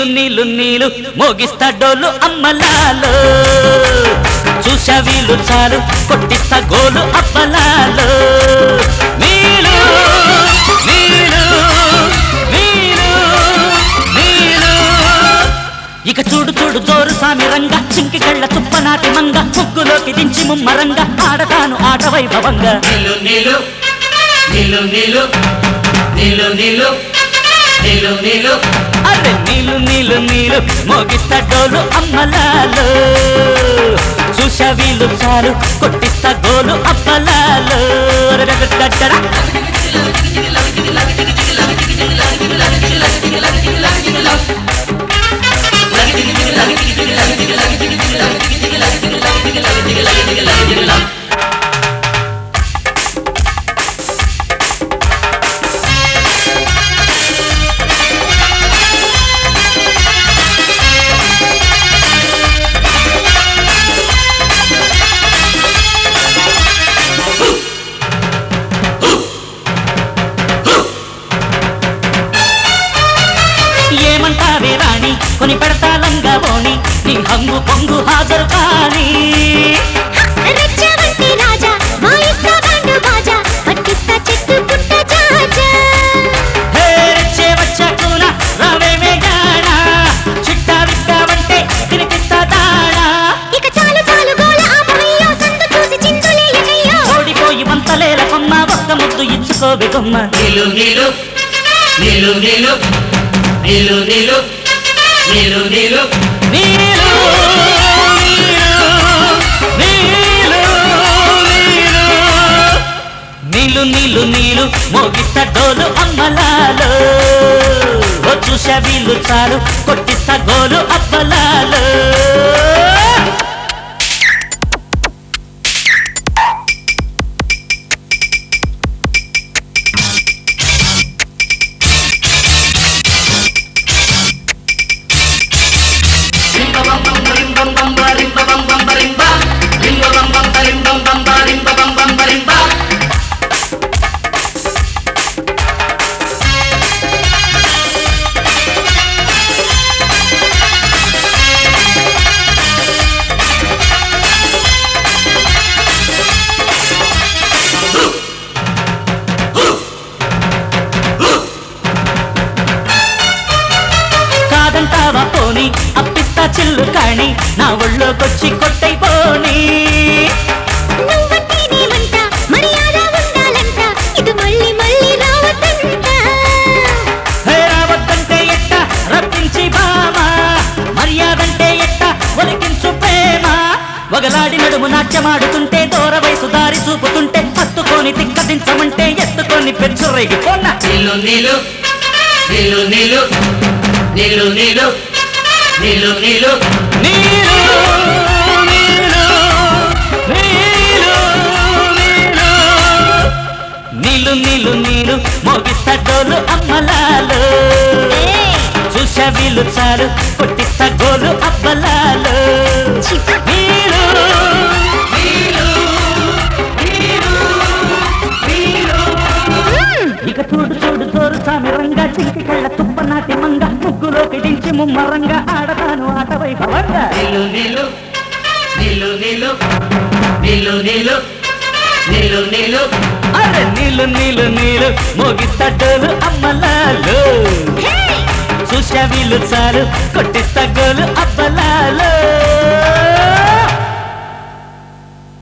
నీళ్ళు నీళ్ళు నీళ్ళు మోగిస్తా డోలు అమ్మలాలు చూసా వీళ్ళు చాలు కొట్టిస్తా గోలు అప్పలాలు నీళ్ళు నీళ్ళు నీళ్ళు నీళ్ళు ఇక చూడు చూడు జోరు సామి రంగ చింకి కళ్ళ చుప్పనాటి మంగ ముగ్గులోకి దించి ముమ్మరంగా ఆడతాను ఆట వైభవంగా నీలు నీలు నీలు నీలు నీలు నీలు నీలు నీలు అరే నీళ్ళు నీళ్ళు నీళ్ళు మోగిస్తా డోలు అమ్మలాలు చూసా వీళ్ళు చాలు కొట్టిస్తా గోలు అప్పలాలు రగడగడగడ. ఏమంటావే రాణి కొని పెడతాలంగా ఓణి నీ హంగు పొంగు హాజరు కానీ రెచ్చవంటి రాజా వాయిస్తా బాండు బాజా పట్టిస్తా చెట్టు పుట్ట జాజా హే రెచ్చే వచ్చాకున రావేమే గానా చిట్టా విట్టావంటే తినిపిస్తా దానా ఇక చాలు చాలు గోల ఆపవయ్యో సందు చూసి చిందులేయకయ్యో ఓడిపోయి వంతలేల కొమ్మ ఒక్క ముద్దు ఇచ్చుకోవి కొమ్మ నీలు నీలు నీలు నీలు నీలు నీలు నీలు నీలు నీలు నీలు నీలు నీలు నీలు నీలు మోగిస్తా డోలు అమ్మలాలు ఓ చూసా వీళ్ళు చాలు కొట్టిస్తా గోలు అప్పలాలు రింబ బం బం బరిం బం బం బరిం బ బం బం బరిం బ రింబ బం బం బరిం బం బం బరిం బ బం బం బరిం బ కాదంటావా పోని అప్పిస్తా చిల్లు కాణి నా ఒళ్ళోకొచ్చి కొట్టైపోని నువ్వంటేనేమంట మర్యాద ఉండాలంట ఇది మళ్ళీ మళ్ళీ రావద్దంట హే రావద్దంటే ఎట్ట రప్పించి బామా మర్యాదంటే ఎట్ట ఒలికించు ప్రేమ వగలాడి నడుము నాట్యమాడుతుంటే దూర వయసు దారి చూపుతుంటే హత్తుకొని తిక్కదించమంటే ఎత్తుకొని పెంచురేగి కొన్న నీలు నీలు నీలు నీలు నీలు నీలు నీలు నీలు నీరు నీరు నీరు నీరు నీళ్ళు నీళ్ళు నీళ్ళు మోగిస్తా డోలు అమ్మలాలు ఏయ్, చూసా వీళ్ళు చాలు కొట్టిస్తా గోలు అబ్బలాలు చిప్ప. నీళ్ళు మ్మ్. ఇక చూడు చూడు చోరు సామి రంగా చింకి కళ్ళ తుప్ప నాటి మంగ ముగ్గులోకి దించి ముమ్మరంగా ఆడతాను ఆట వైభవంగా నీలు నీలు నీలు నీలు నీలు నీలు నీలు నీలు అరే నీళ్ళు నీళ్ళు నీళ్ళు మోగిస్తా డోలు అమ్మలాలు హే చూసా వీళ్ళు చాలు కొట్టిస్తా గోలు అబ్బలాలు